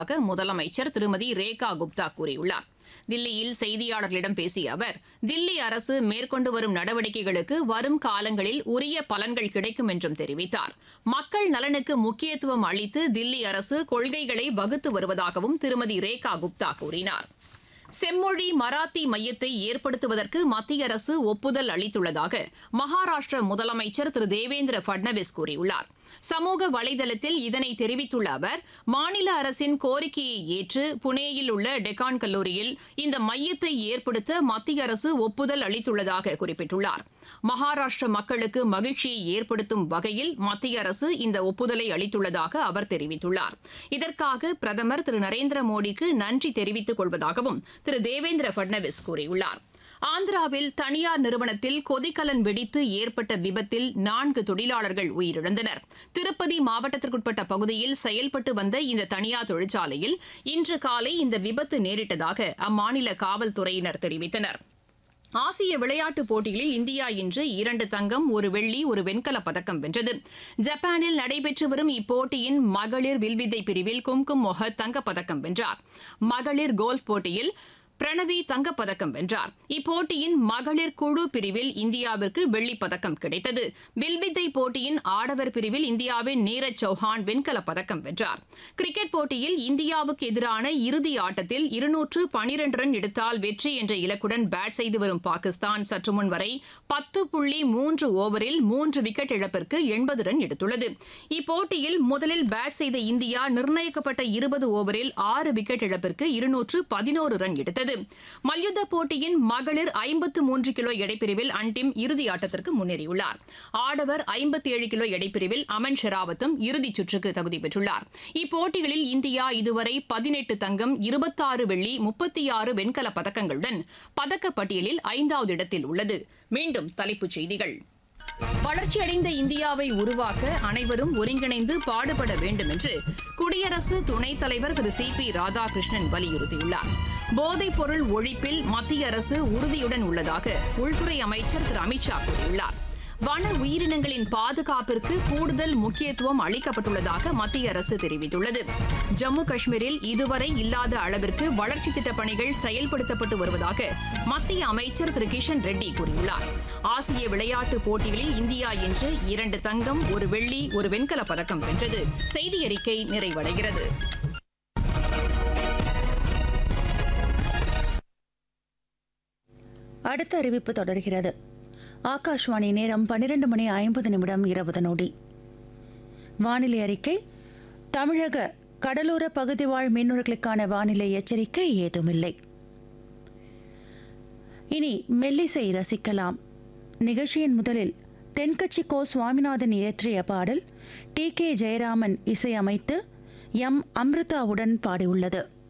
முதலமைச்சர் திருமதி ரேகா குப்தா கூறியுள்ளார் தில்லியில் செய்தியாளர்களிடம் பேசிய அவர் தில்லி அரசு மேற்கொண்டு வரும் நடவடிக்கைகளுக்கு வரும் காலங்களில் உரிய பலன்கள் கிடைக்கும் என்றும் தெரிவித்தார் மக்கள் நலனுக்கு முக்கியத்துவம் அளித்து தில்லி அரசு கொள்கைகளை வகுத்து வருவதாகவும் திருமதி ரேகா குப்தா கூறினார் செம்மொழி மராத்தி மையத்தை ஏற்படுத்துவதற்கு மத்திய அரசு ஒப்புதல் அளித்துள்ளதாக மகாராஷ்டிர முதலமைச்சர் திரு தேவேந்திர பட்னவிஸ் கூறியுள்ளார் சமூக வலைதளத்தில் இதனை தெரிவித்துள்ள அவர் மாநில அரசின் கோரிக்கையை ஏற்று புனேயில் உள்ள டெக்கான் கல்லூரியில் இந்த மையத்தை ஏற்படுத்த மத்திய அரசு ஒப்புதல் அளித்துள்ளதாக குறிப்பிட்டுள்ளார் மகாராஷ்டிர மக்களுக்கு மகிழ்ச்சியை ஏற்படுத்தும் வகையில் மத்திய அரசு இந்த ஒப்புதலை அளித்துள்ளதாக அவர் தெரிவித்துள்ளார் இதற்காக பிரதமர் திரு நரேந்திர மோடிக்கு நன்றி தெரிவித்துக் கொள்வதாகவும் திரு தேவேந்திர பட்னவிஸ் கூறியுள்ளார் ஆந்திராவில் தனியார் நிறுவனத்தில் கொதிக்கலன் வெடித்து ஏற்பட்ட விபத்தில் நான்கு தொழிலாளர்கள் உயிரிழந்தனர் திருப்பதி மாவட்டத்திற்குட்பட்ட பகுதியில் செயல்பட்டு வந்த இந்த தனியார் தொழிற்சாலையில் இன்று காலை இந்த விபத்து நேரிட்டதாக அம்மாநில காவல்துறையினர் தெரிவித்தனர் ஆசிய விளையாட்டுப் போட்டிகளில் இந்தியா இன்று இரண்டு தங்கம் ஒரு வெள்ளி ஒரு வெண்கலப் பதக்கம் வென்றது ஜப்பானில் நடைபெற்று வரும் இப்போட்டியின் மகளிர் வில்வித்தை பிரிவில் கும்கும் மொஹத் தங்கப்பதக்கம் வென்றார் மகளிர் கோல்ஃப் போட்டியில் பிரணவி தங்கப்பதக்கம் வென்றார் இப்போட்டியின் மகளிர் குழு பிரிவில் இந்தியாவிற்கு வெள்ளிப் பதக்கம் கிடைத்தது வில்வித்தை போட்டியின் ஆடவர் பிரிவில் இந்தியாவின் நீரஜ் சௌஹான் வெண்கலப் பதக்கம் வென்றார் கிரிக்கெட் போட்டியில் இந்தியாவுக்கு எதிரான இறுதி ஆட்டத்தில் இருநூற்று பனிரண்டு ரன் எடுத்தால் வெற்றி என்ற இலக்குடன் பேட் செய்து வரும் பாகிஸ்தான் சற்று முன் வரை பத்து புள்ளி மூன்று ஓவரில் மூன்று விக்கெட் இழப்பிற்கு எண்பது ரன் எடுத்துள்ளது இப்போட்டியில் முதலில் பேட் செய்த இந்தியா நிர்ணயிக்கப்பட்ட இருபது ஓவரில் ஆறு விக்கெட் இழப்பிற்கு இருநூற்று பதினோரு ரன் எடுத்தது மல்யுத்த போட்டியின் மகளிர் ஐம்பத்து மூன்று கிலோ எடைப்பிரிவில் அன்டிம் இறுதி ஆட்டத்திற்கு முன்னேறியுள்ளார் ஆடவர் ஐம்பத்தி ஏழு கிலோ எடைப்பிரிவில் அமன் ஷெராவத்தும் இறுதிச் சுற்றுக்கு தகுதி பெற்றுள்ளார் இப்போட்டிகளில் இந்தியா இதுவரை பதினெட்டு தங்கம் இருபத்தாறு வெள்ளி முப்பத்தி ஆறு வெண்கலப் பதக்கங்களுடன் பதக்கப்பட்டியலில் ஐந்தாவது இடத்தில் உள்ளது மீண்டும் தலைப்புச் செய்திகள் வளர்ச்சியடைந்த இந்தியாவை உருவாக்க அனைவரும் ஒருங்கிணைந்து பாடுபட வேண்டும் என்று குடியரசு துணைத் தலைவர் திரு சி பி ராதாகிருஷ்ணன் வலியுறுத்தியுள்ளார் போதைப் பொருள் ஒழிப்பில் மத்திய அரசு உறுதியுடன் உள்ளதாக உள்துறை அமைச்சர் திரு அமித்ஷா கூறியுள்ளார் வன உயிரினங்களின் பாதுகாப்பிற்கு கூடுதல் முக்கியத்துவம் அளிக்கப்பட்டுள்ளதாக மத்திய அரசு தெரிவித்துள்ளது ஜம்மு காஷ்மீரில் இதுவரை இல்லாத அளவிற்கு வளர்ச்சித் திட்டப் பணிகள் செயல்படுத்தப்பட்டு வருவதாக மத்திய அமைச்சர் திரு கிஷன் ரெட்டி கூறியுள்ளார் ஆசிய விளையாட்டுப் போட்டிகளில் இந்தியா இன்று இரண்டு தங்கம் ஒரு வெள்ளி ஒரு வெண்கலப் பதக்கம் வென்றது செய்தி அறிக்கை நிறைவடைகிறது அடுத்த அறிவிப்பு தொடர்கிறது ஆகாஷ்வாணி நேரம் பன்னிரண்டு மணி ஐம்பது நிமிடம் இருபது நொடி வானிலை அறிக்கை தமிழக கடலோர பகுதி வாழ் மீனவர்களுக்கான வானிலை எச்சரிக்கை ஏதுமில்லை இனி மெல்லிசை ரசிக்கலாம் நிகழ்ச்சியின் முதலில் தென்கட்சி கோ சுவாமிநாதன் இயற்றிய பாடல் டி கே ஜெயராமன் இசையமைத்து எம் அம்ரிதாவுடன் பாடியுள்ளது